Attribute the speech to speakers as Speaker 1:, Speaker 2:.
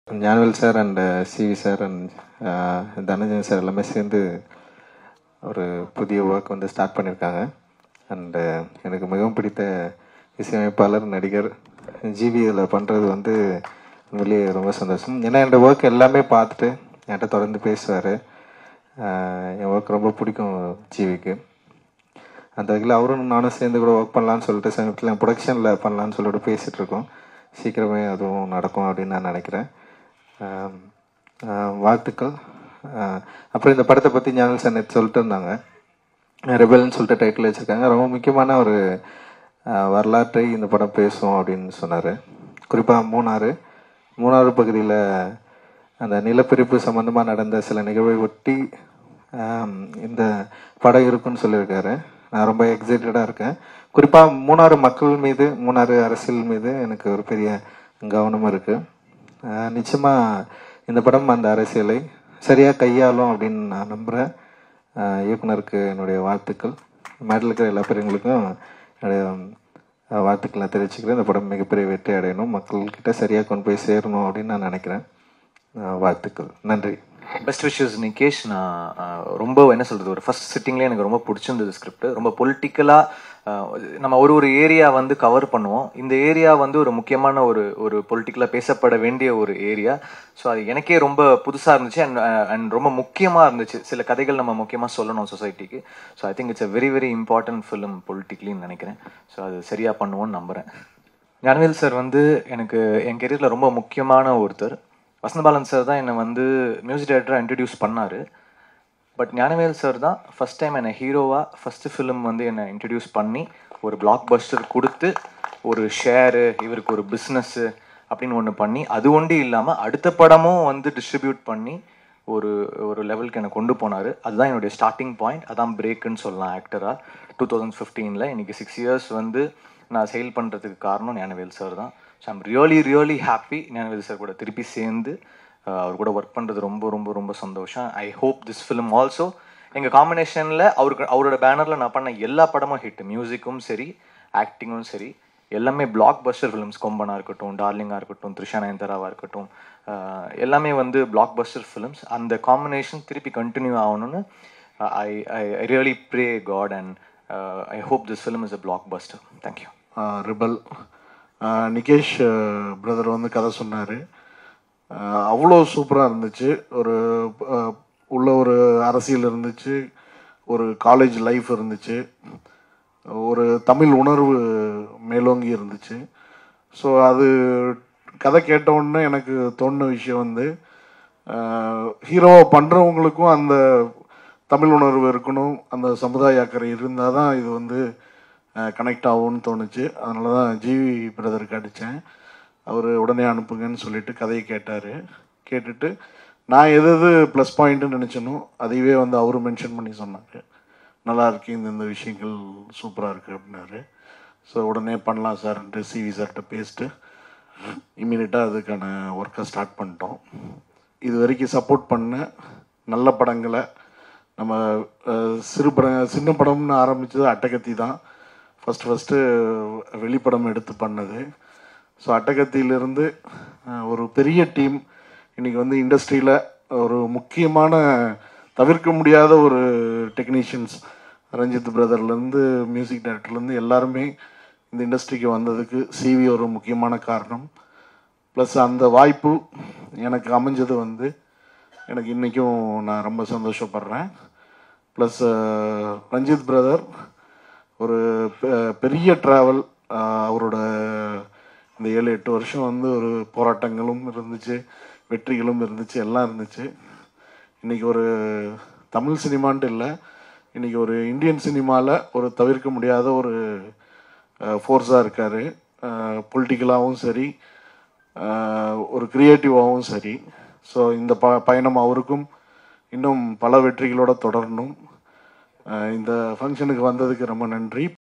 Speaker 1: Gnanavel sir and CV sir and Dhananjan sir எல்லாமே சேர்ந்து ஒரு புதிய ஒர்க் வந்து ஸ்டார்ட் பண்ணியிருக்காங்க அண்டு எனக்கு மிகவும் பிடித்த இசையமைப்பாளர் நடிகர் ஜிவி இதில் பண்ணுறது வந்து உண்மையிலேயே ரொம்ப சந்தோஷம் ஏன்னா என்னோட ஒர்க் எல்லாமே பார்த்துட்டு என்கிட்ட தொடர்ந்து பேசுவார் என் ஒர்க் ரொம்ப பிடிக்கும் ஜிவிக்கு அந்த வகையில் அவரும் நானும் சேர்ந்து கூட ஒர்க் பண்ணலான்னு சொல்லிட்டு சமீபத்தில் ப்ரொடக்ஷனில் பண்ணலான்னு சொல்லிட்டு பேசிகிட்டு இருக்கோம் சீக்கிரமே அதுவும் நடக்கும் அப்படின்னு நான் நினைக்கிறேன் ஆம், ஆ, வாழ்த்துக்கள் ஆ, அப்புறம் இந்த படத்தை பற்றி ஞானல் சார் நேற்று சொல்லிட்டு இருந்தாங்க ரெபல்னு சொல்லிட்டு டைட்டில் வச்சுருக்காங்க ரொம்ப முக்கியமான ஒரு ஆ, வரலாற்றை இந்த படம் பேசும் அப்படின்னு சொன்னார் குறிப்பாக மூணாறு மூணாறு பகுதியில் அந்த நிலப்பிரிப்பு சம்மந்தமாக நடந்த சில நிகழ்வை ஒட்டி ஆம், இந்த படம் இருக்குன்னு சொல்லியிருக்காரு நான் ரொம்ப எக்ஸைட்டடாக இருக்கேன் குறிப்பாக மூணாறு மக்கள் மீது மூணாறு அரசியல் மீது எனக்கு ஒரு பெரிய கவனம் இருக்குது நிச்சயமாக இந்த படம் அந்த அரசியலை சரியாக கையாளும் அப்படின்னு நான் நம்புகிறேன் இயக்குனருக்கு என்னுடைய வாழ்த்துக்கள் மேடல் இருக்கிற எல்லா பெரியவங்களுக்கும் என்னுடைய அஹ், வாழ்த்துக்களை நான் தெரிவிச்சுக்கிறேன் இந்த படம் மிகப்பெரிய வெற்றி அடையணும் மக்கள்கிட்ட சரியாக கொண்டு போய் சேரணும் அப்படின்னு நான் நினைக்கிறேன் அஹ், வாழ்த்துக்கள் நன்றி
Speaker 2: பெஸ்ட் விஷஸ் நிகேஷ் நான் அஹ், ரொம்ப என்ன சொல்றது ஒரு ஃபர்ஸ்ட் சிட்டிங்லேயே எனக்கு ரொம்ப பிடிச்சிருந்தது ஸ்கிரிப்ட் ரொம்ப பொலிட்டிக்கலா நம்ம ஒரு ஒரு ஏரியா வந்து கவர் பண்ணுவோம் இந்த ஏரியா வந்து ஒரு முக்கியமான ஒரு ஒரு பொலிட்டிக்கலாக பேசப்பட வேண்டிய ஒரு ஏரியா ஸோ அது எனக்கே ரொம்ப புதுசாக இருந்துச்சு அண்ட் அண்ட் ரொம்ப முக்கியமாக இருந்துச்சு சில கதைகள் நம்ம முக்கியமாக சொல்லணும் சொசைட்டிக்கு so I think it's a very very important film பொலிட்டிக்கலின்னு நினைக்கிறேன் ஸோ அது சரியாக பண்ணுவோன்னு நம்புகிறேன் ஞானவேல் சார் வந்து எனக்கு என் கெரியரில் ரொம்ப முக்கியமான ஒருத்தர் வசந்தபாலன் சார் தான் என்னை வந்து மியூசிக் டைரக்டராக இன்ட்ரடியூஸ் பண்ணார் பட் ஞானவேல் சார் தான் ஃபர்ஸ்ட் டைம் என்னை ஹீரோவாக ஃபஸ்ட்டு ஃபிலிம் வந்து என்னை இன்ட்ரடியூஸ் பண்ணி ஒரு பிளாக் பஸ்டர் கொடுத்து ஒரு ஷேரு இவருக்கு ஒரு பிஸ்னஸ்ஸு அப்படின்னு ஒன்று பண்ணி அது ஒண்டி இல்லாமல் அடுத்த படமும் வந்து டிஸ்ட்ரிபியூட் பண்ணி ஒரு ஒரு லெவலுக்கு என்னை கொண்டு போனார் அதுதான் என்னுடைய ஸ்டார்டிங் பாயிண்ட் அதான் பிரேக்குன்னு சொல்லலாம் ஆக்டராக டூ தௌசண்ட் ஃபிஃப்டீனில் இன்றைக்கி சிக்ஸ் இயர்ஸ் வந்து நான் செயல் பண்ணுறதுக்கு காரணம் ஞானவேல் சார் தான் so I'm really really happy Gnanavel sir கூட திருப்பி சேர்ந்து அஹ், அவர் கூட ஒர்க் பண்ணுறது ரொம்ப ரொம்ப ரொம்ப சந்தோஷம் I hope this film also எங்கள் காம்பினேஷனில் அவருக்கு அவரோட பேனரில் நான் பண்ண எல்லா படமும் ஹிட் மியூசிக்கும் சரி ஆக்டிங்கும் சரி எல்லாமே பிளாக் பஸ்டர் ஃபிலிம்ஸ் கொம்பனா இருக்கட்டும் டார்லிங்காக இருக்கட்டும் த்ரிஷா நயன்தாராவாக இருக்கட்டும் அஹ், எல்லாமே வந்து பிளாக் பஸ்டர் ஃபிலிம்ஸ் அந்த காம்பினேஷன் திருப்பி கண்டினியூ ஆகணும்னு I I I really pray God and I hope this film is a blockbuster thank you
Speaker 3: ரிபல் நிகேஷ் பிரதர் வந்து கதை சொன்னார் அவ்வளோ சூப்பராக இருந்துச்சு ஒரு அஹ், உள்ள ஒரு அரசியல் இருந்துச்சு ஒரு காலேஜ் லைஃப் இருந்துச்சு ஒரு தமிழ் உணர்வு மேலோங்கி இருந்துச்சு ஸோ அது கதை கேட்ட உடனே எனக்கு தோணுன விஷயம் வந்து ஹீரோவை பண்ணுறவங்களுக்கும் அந்த தமிழ் உணர்வு இருக்கணும் அந்த சமுதாய அக்கறை இருந்தால் தான் இது வந்து கனெக்ட் ஆகும்னு தோணுச்சு அதனால தான் ஜிவி பிரதருக்கு அடித்தேன் அவர் உடனே அனுப்புங்கன்னு சொல்லிட்டு கதையை கேட்டார் கேட்டுட்டு நான் எது எது ப்ளஸ் பாயிண்ட்டுன்னு நினச்சனோ அதையவே வந்து அவரும் மென்ஷன் பண்ணி சொன்னார் நல்லா இருக்கு இந்த இந்த விஷயங்கள் சூப்பராக இருக்குது அப்படின்னாரு ஸோ உடனே பண்ணலாம் சார்ன்ட்டு சிவி சார்கிட்ட பேசிட்டு இம்மீடியட்டாக அதுக்கான ஒர்க்கை ஸ்டார்ட் பண்ணிட்டோம் இது வரைக்கும் சப்போர்ட் பண்ண நல்ல படங்களை நம்ம அஹ், சிறு படம் சின்ன படம்னு ஆரம்பித்தது அட்டகத்தி தான் ஃபஸ்ட்டு ஃபஸ்ட்டு வெளிப்படம் எடுத்து பண்ணது ஸோ அட்டகத்தியிலிருந்து அஹ், ஒரு பெரிய டீம் இன்றைக்கி வந்து இண்டஸ்ட்ரியில் ஒரு முக்கியமான தவிர்க்க முடியாத ஒரு டெக்னீஷியன்ஸ் ரஞ்சித் பிரதர்லேருந்து மியூசிக் டைரக்டர்லேருந்து எல்லாருமே இந்த இண்டஸ்ட்ரிக்கு வந்ததுக்கு சிவி ஒரு முக்கியமான காரணம் ப்ளஸ் அந்த வாய்ப்பு எனக்கு அமைஞ்சது வந்து எனக்கு இன்றைக்கும் நான் ரொம்ப சந்தோஷப்படுறேன் ப்ளஸ் ரஞ்சித் பிரதர் ஒரு பெ- பெரிய ட்ராவல் அவரோட இந்த ஏழு எட்டு வருஷம் வந்து ஒரு போராட்டங்களும் இருந்துச்சு வெற்றிகளும் இருந்துச்சு எல்லாம் இருந்துச்சு இன்றைக்கி ஒரு தமிழ் சினிமான்ட்டு இல்லை இன்றைக்கி ஒரு இந்தியன் சினிமாவில் ஒரு தவிர்க்க முடியாத ஒரு ஃபோர்ஸாக இருக்கார் பொலிட்டிக்கலாகவும் சரி அஹ், ஒரு க்ரியேட்டிவாகவும் சரி ஸோ இந்த ப பயணம் அவருக்கும் இன்னும் பல வெற்றிகளோட தொடரணும் அஹ், இந்த ஃபங்க்ஷனுக்கு வந்ததுக்கு ரொம்ப நன்றி